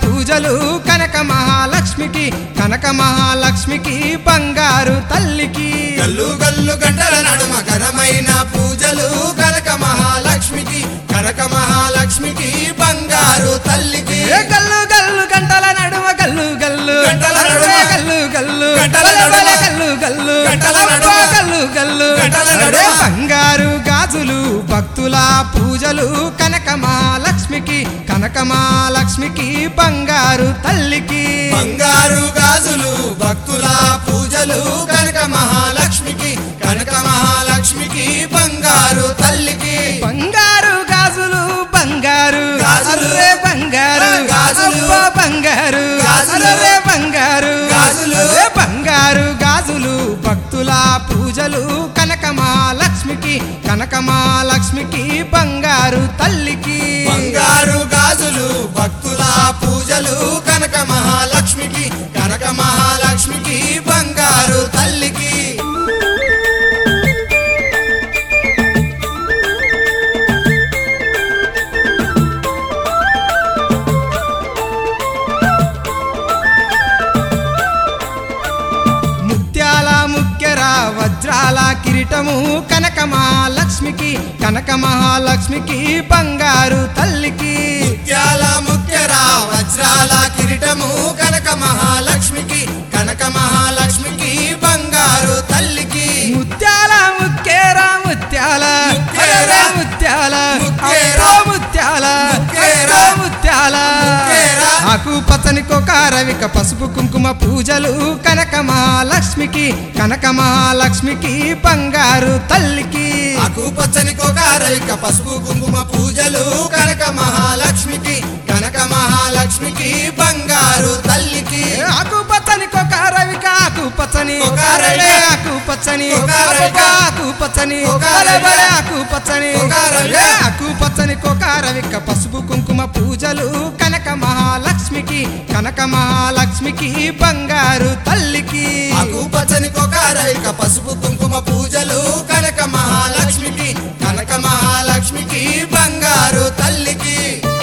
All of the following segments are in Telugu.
పూజలు కనక మహాలక్ష్మికి కనక మహాలక్ష్మికి బంగారు తల్లికి గల్లు గల్లు గంటల నడుమ ఘనమైన పూజలు కనక మహాలక్ష్మికి కనక మహాలక్ష్మికి బంగారు తల్లికి ఏ గల్లు గల్లు గంటల నడుమ గల్లు గల్లు గంటల నడుమ. ఏ గల్లు గల్లు గంటల బలే నడుమ. బలే గల్లు గల్లు గంటల అబ్బా నడుమ. గల్లు గల్లు గంటల అరే నడుమ. బంగారు గాజులు భక్తుల పూజలు కనక మహాలక్ష్మికి కనక మహాలక్ష్మికి బంగారు తల్లికి బంగారు గాజులు భక్తుల పూజలు కనక మహాలక్ష్మికి కనక మహాలక్ష్మికి బంగారు తల్లికి బంగారు గాజులు బంగారు గాజులు. అర్రే బంగారు ఆ, గాజులు. అబ్బా బంగారు గాజులు. అర్రే బంగారు గాజులు. అర్రే బంగారు గాజులు భక్తుల పూజలు కనక మహాలక్ష్మికి కనక మహాలక్ష్మికి బంగారు తల్లికి బంగారు గాజులు భక్తుల పూజలు కనక మహాలక్ష్మికి కనక మహాలక్ష్మికి బంగారు తల్లికి ముత్యాల ముక్కెర వజ్రాల కిరీటము కనక మహాలక్ష్మికి కనక మహాలక్ష్మికి బంగారు తల్లికి ముత్యాల ముఖ్యర వజ్రాల కిరీటము కనక మహాలక్ష్మికి కనక మహాలక్ష్మికి బంగారు తల్లికి ముత్యాల ముక్కేర ముత్యాల ముక్కేర. అరే ముత్యాల ముక్కేర. అబ్బో ముత్యాల ముక్కేర. అబ్బో ముత్యాల ముక్కేర. ఆకు పచ్చని కొకారవిక పసుపు కుంకుమ పూజలు కనక మహాలక్ష్మికి కనక మహాలక్ష్మికి బంగారు తల్లికి ఆకు పచ్చని కోకారైక పసుపు కుంకుమ పూజలు కనక మహాలక్ష్మికి కనక మహాలక్ష్మికి బంగారు తల్లికి ఆకు పచ్చని కొకారవిక ఆకు పచ్చని కొకారవిక. అరే ఆకు పచ్చని కొకారవిక. అబ్బో ఆకు పచ్చని కొకారవిక. బలే బలే ఆకు పచ్చని కొకారవిక. ఏ ఆకు పచ్చని కొకారవిక పసుపు కుంకుమ పూజలు కనక మహాలక్ష్మికి కనక మహాలక్ష్మికి బంగారు తల్లికి ఆకు పచ్చని కోకారైక పసుపు కుంకుమ పూజలు కనక మహాలక్ష్మికి కనక మహాలక్ష్మికి బంగారు తల్లికి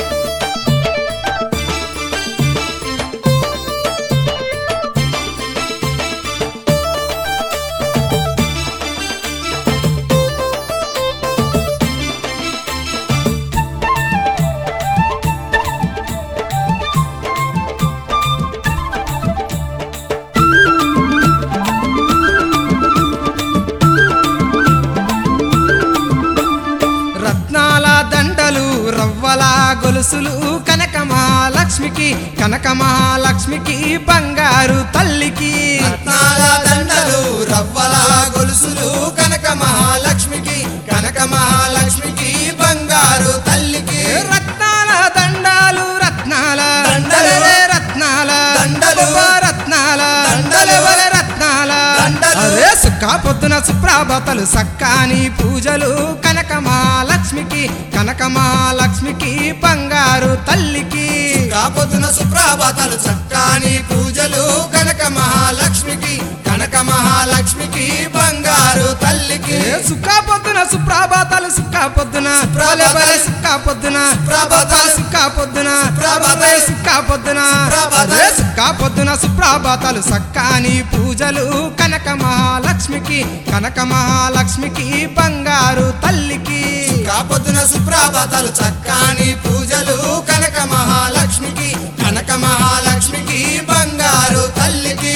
రత్నాల దండలు రవ్వల గొలుసులు కనక మహాలక్ష్మికి కనక మహాలక్ష్మికి బంగారు తల్లికి రత్నాల దండలు రవ్వల గొలుసులు కనక మహాలక్ష్మికి కనక మహాలక్ష్మికి బంగారు తల్లికి రత్నాల దండాలు రత్నాల దండలు. అరే రత్నాల దండలు. అబ్బా రత్నాల దండలు. అరే రత్నాల దండలు. అరే సుక్క పొద్దున సుప్రాభతలు సక్కాని పూజలు కనక మహాలక్ష్మికి కనక మహాలక్ష్మికి బంగారు తల్లికి కాపొద్దున సుప్రభాతాలు చక్కాని పూజలు కనక మహాలక్ష్మికి కనక మహాలక్ష్మికి బంగారు తల్లికి ఏ సుక్క పొద్దున సుప్రాభాతాలు సుక్క పొద్దున సుప్రభాతాలు. బలే బలే సుక్క పొద్దున సుప్రభాతాలు. సుక్క పొద్దున సుప్రభాతాలు. సుక్క పొద్దున సుప్రభాతాలు. అదే సుక్క పొద్దున సుప్రాభాతాలు సక్కాని పూజలు కనక మహాలక్ష్మికి కనక మహాలక్ష్మికి బంగారు తల్లికి కాపొద్దున సుప్రభాతాలు చక్కాని పూజలు కనక మహాలక్ష్మికి కనక మహాలక్ష్మికి బంగారు తల్లికి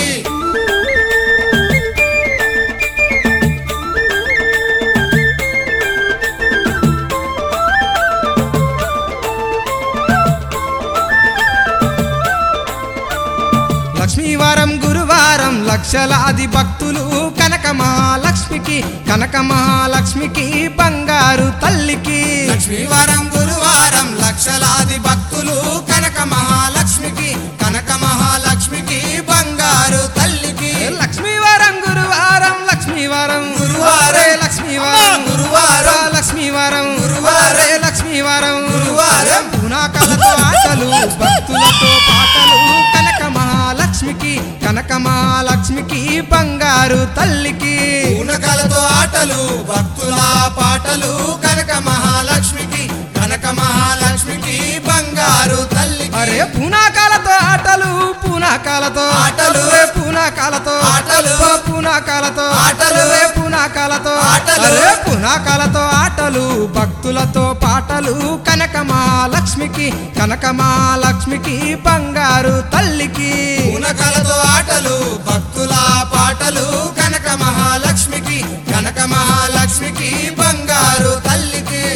లక్ష్మీవారం గురువారం లక్షలాది భక్తులు కనక మహాలక్ష్మికి కనక మహాలక్ష్మికి బంగారు తల్లికి లక్ష్మీవారం గురువారం లక్షలాది భక్తులు కనక మహాలక్ష్మికి కనక మహాలక్ష్మికి బంగారు తల్లికి లక్ష్మీవారం గురువారం లక్ష్మీవారం గురువారం. అరే లక్ష్మీవారం గురువారం. ఆ లక్ష్మీవారం గురువారం. అరే లక్ష్మీవారం గురువారం. పునాకాలతో ఆటలు భక్తులతో పాటలు కనక మహాలక్ష్మికి కనక మహాలక్ష్మికి బంగారు తల్లికి పూనకాలతో ఆటలు భక్తుల పాటలు కనక మహాలక్ష్మికి కనక మహాలక్ష్మికి బంగారు తల్లికి అరే పునాకాలతో పూనాకాలతో ఆటలు. రే పూనాకాలతో ఆటలు. ఓ పూనాకాలతో ఆటలు. రే పూనాకాలతో ఆటలు. రే పూనాకాలతో ఆటలు భక్తులతో పాటలు కనక మహాలక్ష్మికి కనక మహాలక్ష్మికి బంగారు తల్లికి పూనకాలతో ఆటలు భక్తుల పాటలు కనక మహాలక్ష్మికి కనక మహాలక్ష్మికి బంగారు తల్లికి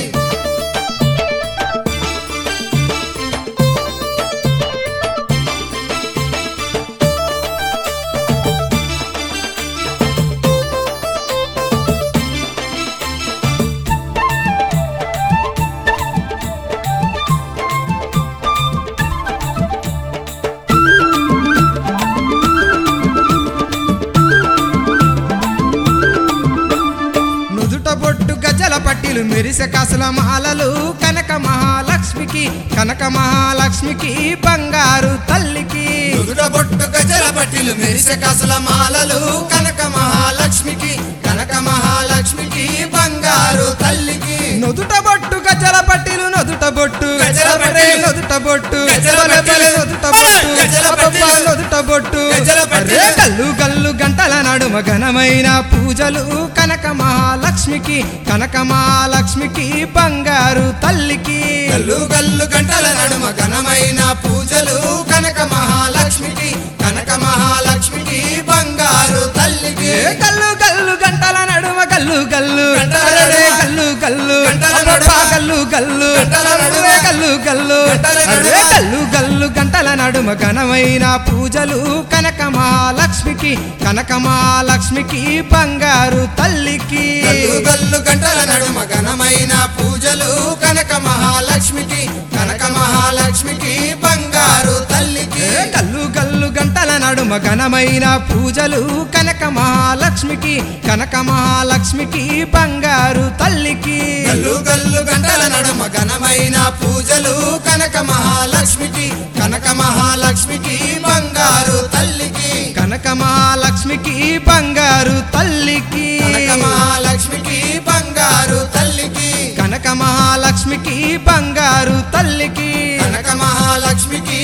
నుదుట బొట్టు గజల పట్టిలు మెరిసె కాసుల మాలలు కనక మహాలక్ష్మికి కనక మహాలక్ష్మికి బంగారు తల్లికి నుదుట బొట్టు గజల పట్టిలు మెరిసె కాసుల మాలలు కనక మహాలక్ష్మికి కనక మహాలక్ష్మికి బంగారు తల్లికి నుదుట బొట్టు గజల పట్టిలు నుదుట బొట్టు గజల అరే పట్టీలు. నుదుట బొట్టు గజల బలె బలె పట్టీలు. నుదుట బొట్టు గజల అబ్బబ్బా పట్టీలు. నుదుట బొట్టు గజల పట్టీలు. అరే గల్లు గల్లు గంటల నడుమ ఘనమైన పూజలు కనక మహాలక్ష్మికి కనక మహాలక్ష్మికి బంగారు తల్లికి గల్లు గల్లు గంటల నడుమ ఘనమైన పూజలు కనక మహాలక్ష్మికి కనక మహాలక్ష్మికి బంగారు తల్లికి ఏ గల్లు గల్లు గంటల నడుమ గల్లు గల్లు గంటల అరే నడుమ. గల్లు గల్లు గంటల అబ్బబ్బా నడుమ. గల్లు గల్లు గంటల నడుమ. అరే గల్లు గల్లు గంటల అరే నడుమ. గల్లు గల్లు గంటల నడుమ ఘనమైన పూజలు కనక మహాలక్ష్మికి కనక మహాలక్ష్మికి బంగారు తల్లికి గల్లు గల్లు గంటల నడుమ ఘనమైన పూజలు కనక మహాలక్ష్మికి కనక మహాలక్ష్మికి బంగారు తల్లికి ఏ గల్లు గల్లు గంటల నడుమ ఘనమైన పూజలు కనక మహాలక్ష్మికి కనక మహాలక్ష్మికి బంగారు తల్లికి గల్లు గల్లు గంటల నడుమ ఘనమైన పూజలు కనక మహాలక్ష్మికి కనక మహాలక్ష్మికి బంగారు తల్లికి కనక మహాలక్ష్మికి బంగారు తల్లికి కనక మహాలక్ష్మికి బంగారు తల్లికి కనక మహాలక్ష్మికి బంగారు తల్లికి కనక మహాలక్ష్మికి